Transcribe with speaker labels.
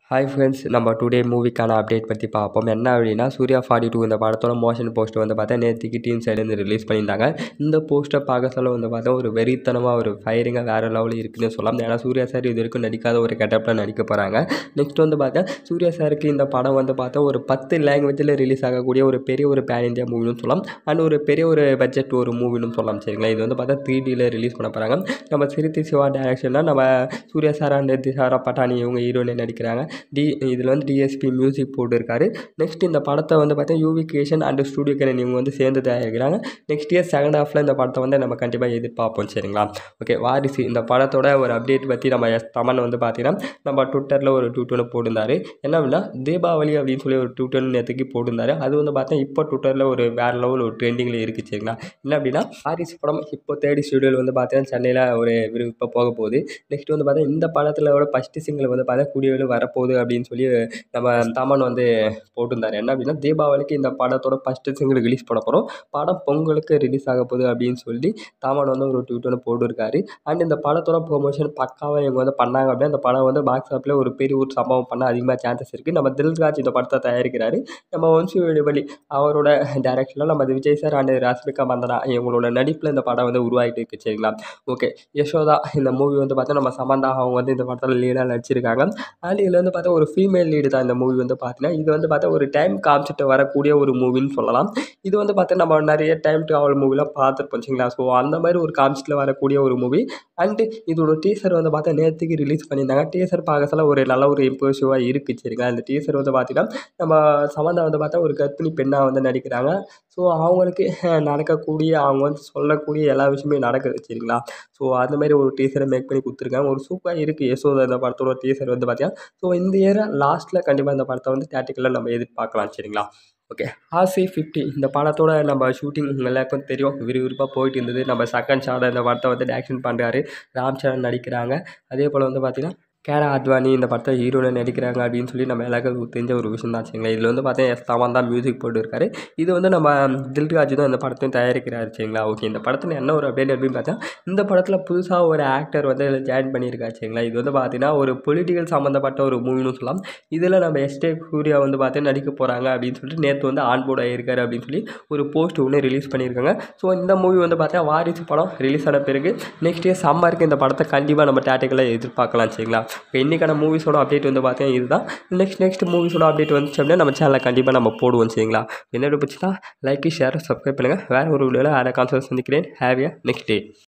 Speaker 1: hi friends நம்ம today மூவிக்கான update பற்றி பார்ப்போம் என்ன அப்படின்னா சூர்யா ஃபார்ட்டி டூ இந்த படத்தோட மோஷன் போஸ்டர் வந்து பார்த்தா நேற்றுக்கு டீம் சைடுலேருந்து ரிலீஸ் பண்ணியிருந்தாங்க இந்த போஸ்டர் பார்க்க சொல்ல வந்து பார்த்தா ஒரு வெறித்தனமாக ஒரு ஃபயரிங்காக வேறு லெவலில் இருக்குன்னு சொல்லலாம் ஏன்னா சூர்யா சார் இது வரைக்கும் நடிக்காத ஒரு கெட்டப்பில் நடிக்க போகிறாங்க நெக்ஸ்ட் வந்து பார்த்தா சூர்யா சாருக்கு இந்த படம் வந்து பார்த்தா ஒரு பத்து லாங்குவேஜில் ரிலீஸ் ஆகக்கூடிய ஒரு பெரிய ஒரு பேன் இந்தியா மூவின்னு சொல்லலாம் அண்ட் ஒரு பெரிய ஒரு பட்ஜெட் ஒரு மூவின்னு சொல்லலாம் சரிங்களா இது வந்து பார்த்தா த்ரீ டியில் ரிலீஸ் பண்ண போகிறாங்க நம்ம சிறுத்தை சிவா டேரக்ஷனில் நம்ம சூர்யா சாரா நிறுத்தி சாரா பட்டாணி இவங்க ஹீரோயினே நடிக்கிறாங்க டி இதில் வந்து டிஎஸ்பி மியூசிக் போட்டிருக்காரு நெக்ஸ்ட் இந்த படத்தை வந்து பார்த்தா UV creation and studio Green இவங்க வந்து சேர்ந்து தயாரிக்கிறாங்க நெக்ஸ்ட் இயர் செகண்ட் ஹாஃபில் இந்த படத்தை வந்து நம்ம கண்டிப்பாக எதிர்பார்ப்போம் சரிங்களா ஓகே வாரிசு இந்த படத்தோட ஒரு அப்டேட் பற்றி நம்ம எஸ் தமன் வந்து பார்த்தீங்கன்னா நம்ம ட்விட்டரில் ஒரு ட்வீட் ஒன்று போட்டிருந்தாரு என்ன அப்படின்னா தீபாவளி அப்படின்னு சொல்லி ஒரு ட்வீட் ஒன்று நேற்றுக்கு போட்டிருந்தாரு அது வந்து பார்த்தா இப்போ ட்விட்டரில் ஒரு வேறு லெவல் ஒரு ட்ரெண்டிங்கில் இருக்குது சரிங்களா என்ன அப்படின்னா வாரிசு படம் இப்போ தேடி ஸ்டுடியோவில் வந்து பார்த்தீங்கன்னா சென்னையில் ஒரு விருப்ப போக போகுது நெக்ஸ்ட் வந்து பார்த்தா இந்த படத்தில் விட ஃபஸ்ட்டு சிங்கிள் வந்து பார்த்தா கூடிய வரப்போகுது அப்படின்னு சொல்லி நம்ம தமன் வந்து போட்டிருந்தாரு என்ன அப்படின்னா தீபாவளிக்கு இந்த படத்தோட ஃபஸ்ட்டு சிங்கிள் ரிலீஸ் பண்ண போகிறோம் படம் பொங்கலுக்கு ரிலீஸ் ஆக போகுது அப்படின்னு சொல்லி தமன் வந்து ஒரு ட்வீட் ஒன்று போட்டிருக்காரு அண்ட் இந்த படத்தோட ப்ரொமோஷன் பக்காவாக இவங்க வந்து பண்ணாங்க அப்படின்னா அந்த படம் வந்து பாக்ஸ் ஆஃபில் ஒரு பெரிய ஒரு சம்பவம் பண்ண அதிகமாக சான்சஸ் இருக்குது நம்ம தில்ராஜ் இந்த படத்தை தயாரிக்கிறாரு நம்ம வம்சி வெளி அவரோட டைரக்ஷனில் நம்ம விஜய் சார் அண்ட் ராஸ்மிகா மந்தனா இவங்களோட நடிப்பில் இந்த படம் வந்து உருவாகிட்டு இருக்கு சரிங்களா ஓகே யசோதா இந்த மூவி வந்து பார்த்தா நம்ம சமந்தா அவங்க வந்து இந்த படத்தில் லீடாக நடிச்சிருக்காங்க அண்ட் இதில் வந்து பார்த்தா ஒரு ஃபீமேல் லீடு தான் இந்த மூவி வந்து பார்த்தீங்கன்னா இது வந்து பார்த்தா ஒரு டைம் காமிச்சிட்டு வரக்கூடிய ஒரு மூவின்னு சொல்லலாம் இது வந்து பார்த்தா நம்ம நிறைய டைம் ட்ராவல் மூவிலாம் பார்த்துருப்போம் சரிங்களா ஸோ அந்த மாதிரி ஒரு காமிச்சிட்டு வரக்கூடிய ஒரு மூவி அண்டு இதோட டீசர் வந்து பார்த்தா நேற்றுக்கு ரிலீஸ் பண்ணியிருந்தாங்க டீசர் பார்க்க சொல்ல ஒரு நல்ல ஒரு இம்ப்ரெசிவாக இருக்குது சரிங்களா இந்த டீசர் வந்து பார்த்தீங்கன்னா நம்ம சமந்தா வந்து பார்த்தா ஒரு கர்ப்பிணி பெண்ணாக வந்து நடிக்கிறாங்க ஸோ அவங்களுக்கு நடக்கக்கூடிய அவங்க வந்து சொல்லக்கூடிய எல்லா விஷயமே நடக்குது சரிங்களா ஸோ அந்த மாதிரி ஒரு டீசரை மேக் பண்ணி கொடுத்துருக்காங்க ஒரு சூப்பராக இருக்குது யசோதா இந்த படத்தோட டீசர் வந்து பார்த்தீங்கன்னா ஸோ இந்த இயர் லாஸ்ட்டில் கண்டிப்பாக இந்த படத்தை வந்து தேட்டிக்கலில் நம்ம எதிர்பார்க்கலாம் சரிங்களா ஓகே ஆசி ஃபிஃப்டி இந்த படத்தோட நம்ம ஷூட்டிங் எல்லாருக்கும் தெரியும் விறுவிறுப்பாக போயிட்டு இருந்தது நம்ம செகண்ட் ஷாட் இந்த படத்தை வந்து டேரக்ஷன் பண்ணுறாரு ராம் சரண் நடிக்கிறாங்க அதே போல் வந்து பார்த்திங்கன்னா கேரா அத்வானி இந்த படத்தை ஹீரோனை நடிக்கிறாங்க அப்படின்னு சொல்லி நம்ம எல்லாருக்கும் தெரிஞ்ச ஒரு விஷயம் தான் சரிங்களா இதில் வந்து பார்த்தா எஸ் தமன் தான் மியூசிக் போட்டுருக்காரு இது வந்து நம்ம தில்ராஜ் தான் இந்த படத்தையும் தயாரிக்கிறாரு சரிங்களா ஓகே இந்த படத்தில் என்ன ஒரு அப்டேட் அப்படின்னு பார்த்தா இந்த படத்தில் புதுசாக ஒரு ஆக்டர் வந்து இதில் ஜாயின் பண்ணியிருக்காரு சரிங்களா இது வந்து பார்த்தீங்கன்னா ஒரு பொலிட்டிக்கல் சம்மந்தப்பட்ட ஒரு மூவின்னு சொல்லலாம் இதில் நம்ம எஸ்டே சூர்யா வந்து பார்த்தீங்கன்னா நடிக்க போகிறாங்க அப்படின்னு சொல்லிட்டு நேற்று வந்து ஆன் போர்ட் ஆகியிருக்காரு அப்படின்னு சொல்லி ஒரு போஸ்ட் ஒன்று ரிலீஸ் பண்ணியிருக்காங்க ஸோ இந்த மூவி வந்து பார்த்தா வாரிசு படம் ரிலீஸ் ஆன பிறகு நெக்ஸ்ட் இயர் சம்மருக்கு இந்த படத்தை கண்டிப்பாக நம்ம தேட்டர்களில் எதிர்பார்க்கலாம் சரிங்களா இப்போ இன்றைக்கான மூவிஸோட அப்டேட் வந்து பார்த்தீங்கன்னா இதுதான் நெக்ஸ்ட் நெக்ஸ்ட் மூவிஸோட அப்டேட் வந்துச்சு அப்படின்னா நம்ம சேனலில் கண்டிப்பாக நம்ம போடுவோம் சரிங்களா என்ன பிடிச்சா லைக் ஷேர் சப்ஸ்கிரைப் பண்ணுங்கள் வேறு ஒரு வீடியோவில் வேறு கான்சர்ட் சந்திக்கிறேன் ஹேவியா நெக்ஸ்ட் டே